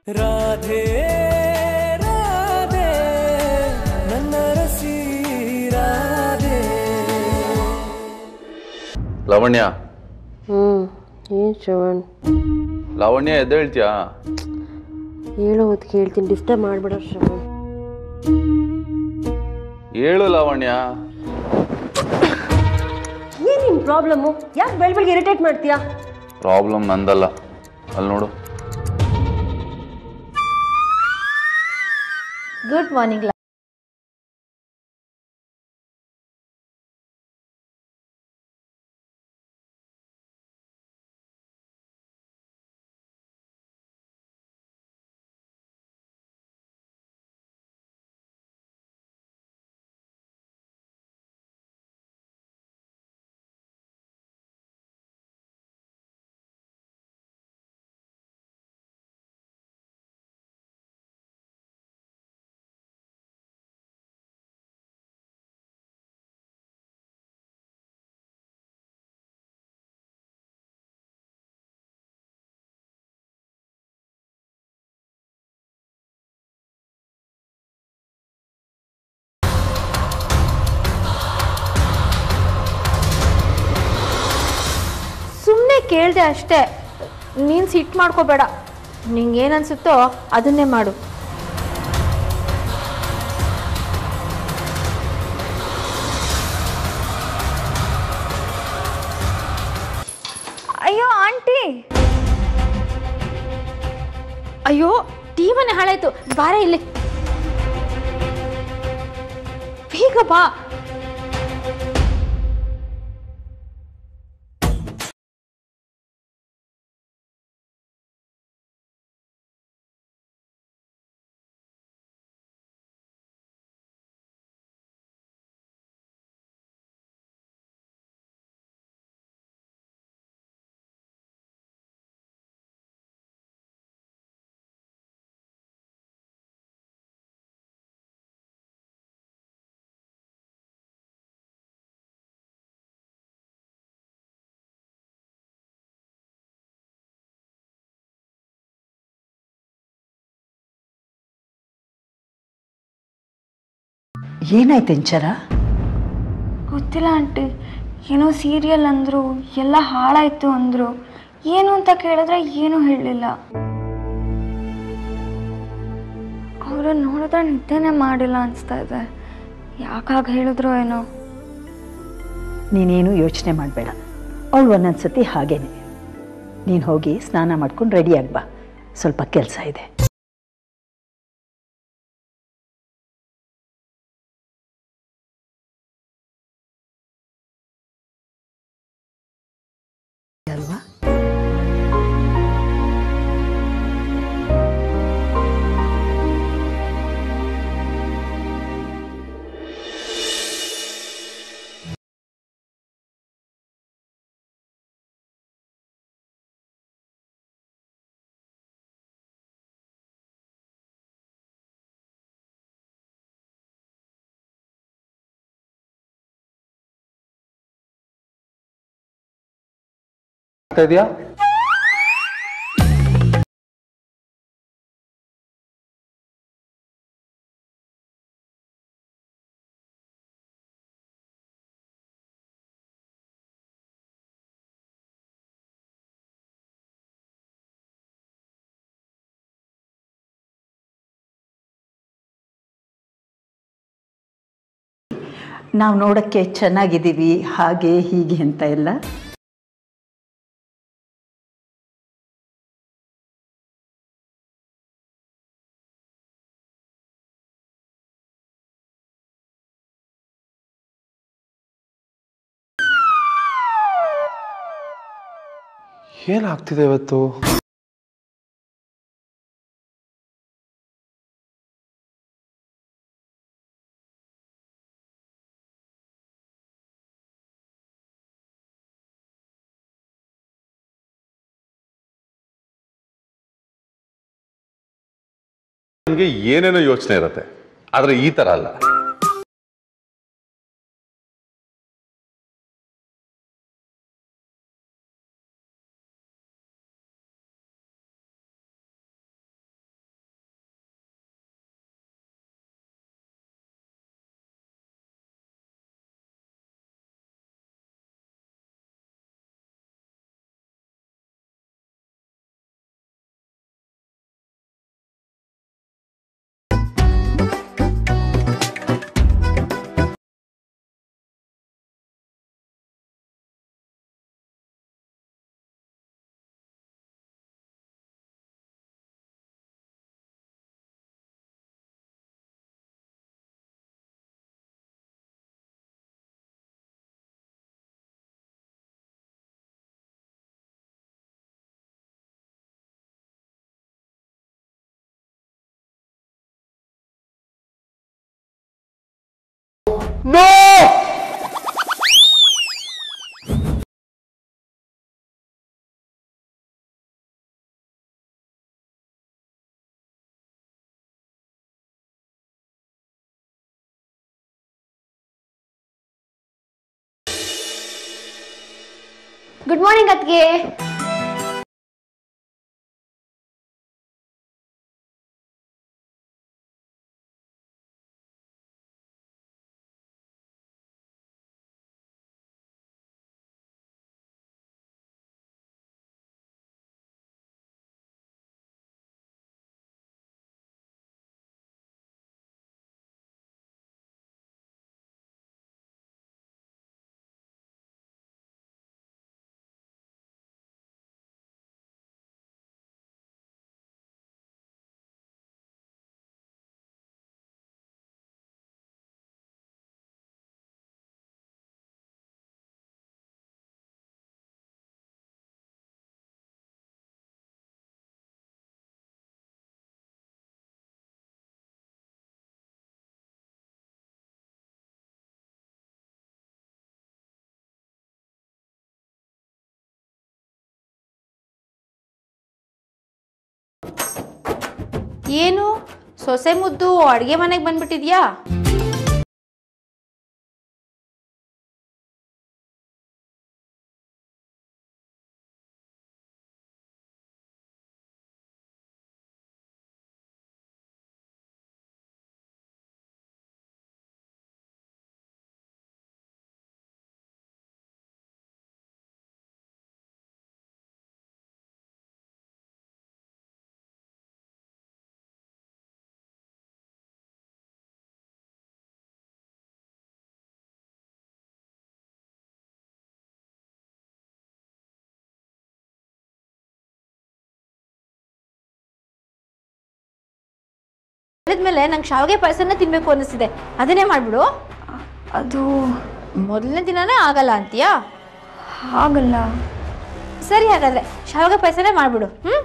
ರಾಧೆ ರಾಧೆ ನನ್ನ ರಸಿ ರಾಧೆ ಲಾವಣ್ಯ ಹ್ಞೂ ಏನು ಶ್ರವಣ್ ಲಾವಣ್ಯ ಎದ್ದೇಳ್ತೀಯಾ ಹೇಳೋ ಹೊತ್ತಿಗೆ ಹೇಳ್ತೀನಿ ಡಿಸ್ಟರ್ಬ್ ಮಾಡಬೇಡ ಶ್ರವಣ್ ಹೇಳು ಲಾವಣ್ಯ ಏನು ನಿನ್ನ ಪ್ರಾಬ್ಲಮ್ಮು ಯಾಕೆ ಬೆಳ ಬೆಳಗ್ಗೆ ಇರಿಟೇಟ್ ಮಾಡ್ತೀಯಾ ಪ್ರಾಬ್ಲಮ್ ನಂದಲ್ಲ ಅಲ್ಲಿ ನೋಡು ಗುಡ್ ಮಾರ್ನಿಂಗ್ ಸುಮ್ಮನೆ ಕೇಳಿದೆ ಅಷ್ಟೇ ನೀನು ಸಿಟ್ಟು ಮಾಡ್ಕೋಬೇಡ ನಿಂಗೆ ಏನು ಅನ್ಸುತ್ತೋ ಅದನ್ನೇ ಮಾಡು ಅಯ್ಯೋ ಆಂಟಿ ಅಯ್ಯೋ ಟೀ ಮನೆ ಹಾಳಾಯ್ತು ಬಾರ ಇಲ್ಲಿ ಬೇಗ ಬಾ ಏನಾಯ್ತು ಇಂಚರ ಗೊತ್ತಿಲ್ಲ ಆಂಟಿ ಏನೋ ಸೀರಿಯಲ್ ಅಂದರು ಎಲ್ಲ ಹಾಳಾಯ್ತು ಅಂದರು ಏನು ಅಂತ ಕೇಳಿದ್ರೆ ಏನೂ ಹೇಳಲಿಲ್ಲ ಅವರು ನೋಡಿದ್ರೆ ನಿದ್ದೆನೇ ಮಾಡಿಲ್ಲ ಅನಿಸ್ತಾ ಇದೆ ಯಾಕಾಗ ಹೇಳಿದ್ರು ಏನೋ ನೀನೇನು ಯೋಚನೆ ಮಾಡಬೇಡ ಅವಳು ಒಂದೊಂದು ಸತಿ ಹಾಗೇನೆ ನೀನು ಹೋಗಿ ಸ್ನಾನ ಮಾಡ್ಕೊಂಡು ರೆಡಿಯಾಗಿ ಬಾ ಸ್ವಲ್ಪ ಕೆಲಸ ಇದೆ ಅಲ್ವಾ ಆಗ್ತಾ ಇದೆಯಾ ನಾವು ನೋಡೋಕ್ಕೆ ಚೆನ್ನಾಗಿದ್ದೀವಿ ಹಾಗೆ ಹೀಗೆ ಅಂತ ಎಲ್ಲ ಏನಾಗ್ತಿದೆ ಇವತ್ತು ನನಗೆ ಏನೇನೋ ಯೋಚನೆ ಇರುತ್ತೆ ಆದ್ರೆ ಈ ತರ ಅಲ್ಲ ನೋ ಗುಡ್ ಮಾರ್ನಿಂಗ್ ಅತ್ಗೆ ಏನು ಸೊಸೆ ಮುದ್ದು ಅಡುಗೆ ಮನೆಗೆ ಬಂದ್ಬಿಟ್ಟಿದ್ಯಾ ಹೇಳಿದ್ಮೇಲೆ ನಂಗೆ ಶಾವಿಗೆ ಪಾಯಸನ ತಿನ್ಬೇಕು ಅನ್ನಿಸ್ತಿದೆ ಅದನ್ನೇ ಮಾಡ್ಬಿಡು ಅದು ಮೊದಲನೇ ದಿನನೇ ಆಗಲ್ಲ ಅಂತೀಯಾ ಆಗಲ್ಲ ಸರಿ ಹಾಗಾದ್ರೆ ಶಾವಿಗೆ ಪಾಯಸನೇ ಮಾಡ್ಬಿಡು ಹ್ಮ್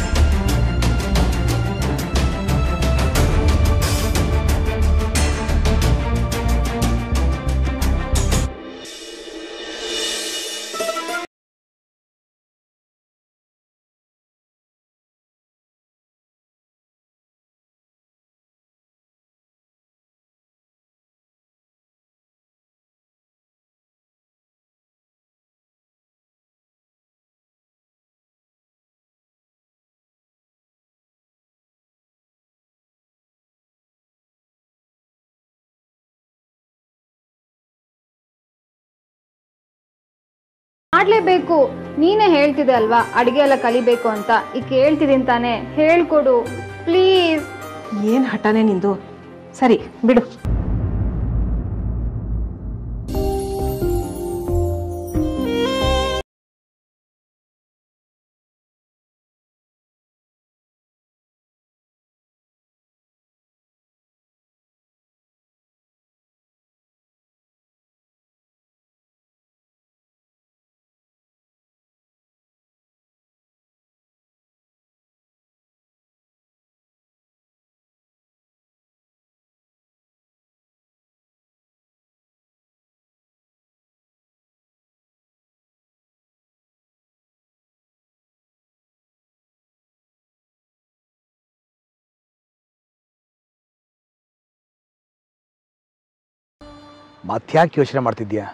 ಮಾಡ್ಲೇಬೇಕು ನೀನೇ ಹೇಳ್ತಿದೆ ಅಲ್ವಾ ಅಡಿಗೆ ಎಲ್ಲ ಕಲಿಬೇಕು ಅಂತ ಈಗ ಕೇಳ್ತಿದ್ದೀನಿ ತಾನೇ ಹೇಳ್ಕೊಡು ಪ್ಲೀಸ್ ಏನ್ ಹಠನೇ ನಿಂದು ಸರಿ ಬಿಡು ಮತ್ತ್ಯಾಕೆ ಯೋಚನೆ ಮಾಡ್ತಿದ್ಯಾ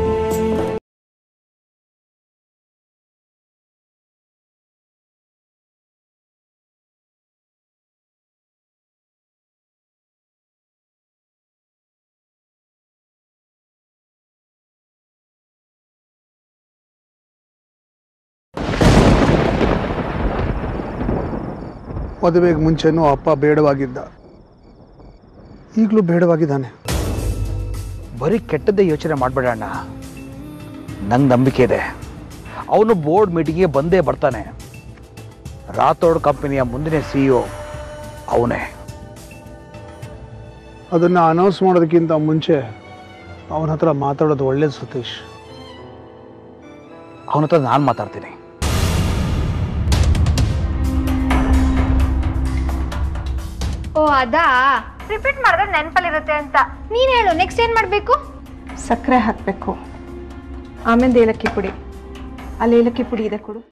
ಮದುವೆಗೆ ಮುಂಚೆನೂ ಅಪ್ಪ ಬೇಡವಾಗಿದ್ದ ಈಗಲೂ ಬೇಡವಾಗಿದ್ದಾನೆ ಬರೀ ಕೆಟ್ಟದ್ದೇ ಯೋಚನೆ ಮಾಡಬೇಡ ಅಣ್ಣ ನಂಗೆ ನಂಬಿಕೆ ಇದೆ ಅವನು ಬೋರ್ಡ್ ಮೀಟಿಂಗ್ಗೆ ಬಂದೇ ಬರ್ತಾನೆ ರಾಥೋಡ್ ಕಂಪನಿಯ ಮುಂದಿನ ಸಿ ಇ ಅವನೇ ಅದನ್ನು ಅನೌನ್ಸ್ ಮಾಡೋದಕ್ಕಿಂತ ಮುಂಚೆ ಅವನ ಹತ್ರ ಮಾತಾಡೋದು ಒಳ್ಳೇದು ಸತೀಶ್ ಅವನ ಹತ್ರ ನಾನು ಮಾತಾಡ್ತೀನಿ ಓ ಅದಾ ರಿಪೀಟ್ ಮಾಡಿದ್ರೆ ನೆನಪಲ್ಲಿರುತ್ತೆ ಅಂತ ನೀನ್ ಹೇಳು ನೆಕ್ಸ್ಟ್ ಏನ್ ಮಾಡ್ಬೇಕು ಸಕ್ಕರೆ ಹಾಕಬೇಕು ಆಮೇಲೆ ಏಲಕ್ಕಿ ಪುಡಿ ಅಲ್ಲಿ ಏಲಕ್ಕಿ ಪುಡಿ ಇದೆ ಕೊಡು